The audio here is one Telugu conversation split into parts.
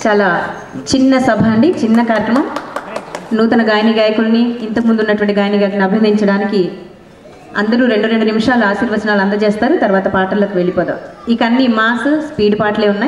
చాలా చిన్న సభ అండి చిన్న కార్యక్రమం నూతన గాయని గాయకుల్ని ఇంతకుముందు ఉన్నటువంటి గాయని గాయకులను అభినందించడానికి అందరూ రెండు రెండు నిమిషాలు ఆశీర్వచనాలు అందజేస్తారు తర్వాత పాటలకు వెళ్ళిపోదాం ఇక అన్ని మాస్ స్పీడ్ పాటలే ఉన్నాయి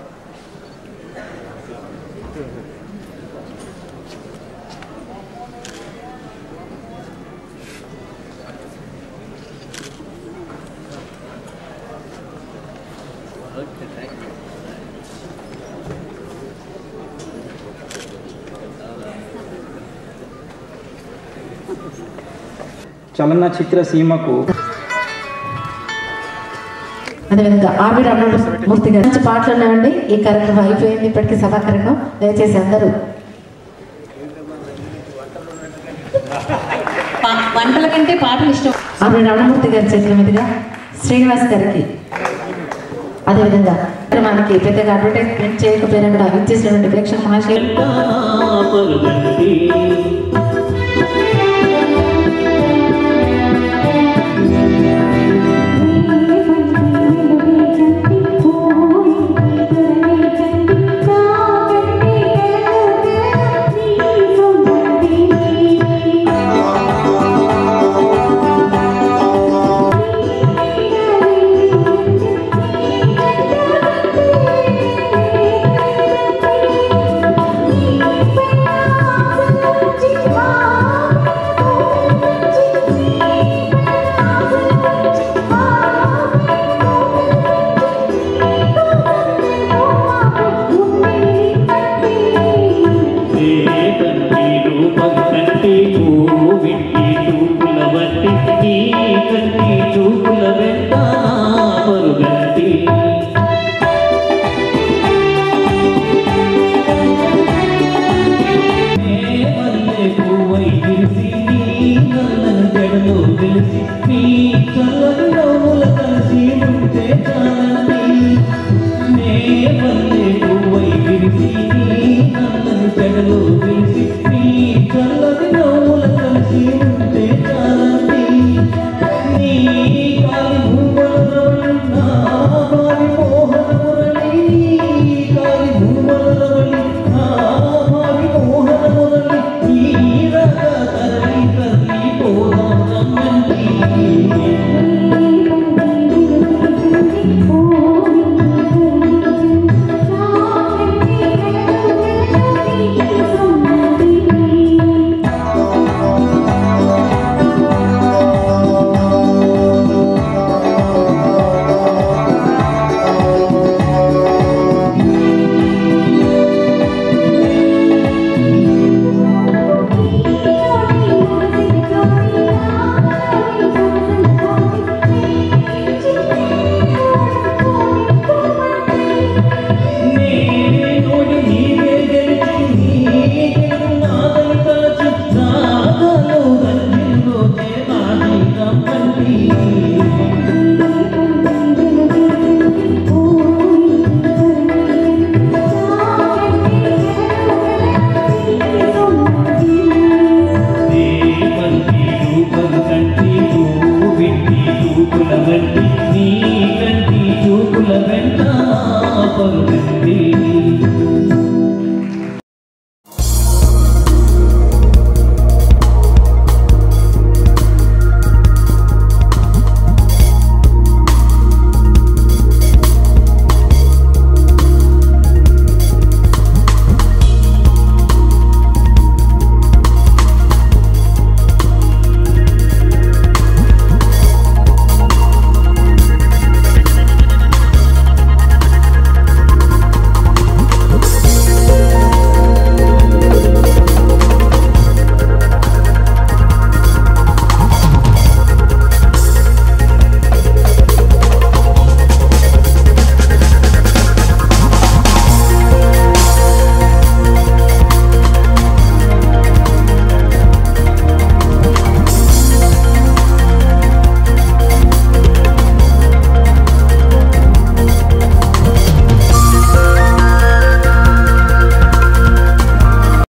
చలనచిత్ర సీమకు అదేవిధంగా ఆర్బి మూర్తి గారు మంచి పాటలు ఉన్నాయండి ఈ కార్యక్రమం అయిపోయింది ఇప్పటికీ సభా కార్యక్రమం దయచేసి అందరూ పా- వంటల కంటే పాటలు ఇష్టం ఆర్బి రమణమూర్తి గారి చేతుల మీదుగా శ్రీనివాస్ గారికి అదేవిధంగా కార్యక్రమానికి పెద్దగా అడ్వర్టైజ్మెంట్ చేయకపోయినా కూడా ఇచ్చేసినటువంటి ప్రేక్షక మహాశయులు పలుగంటి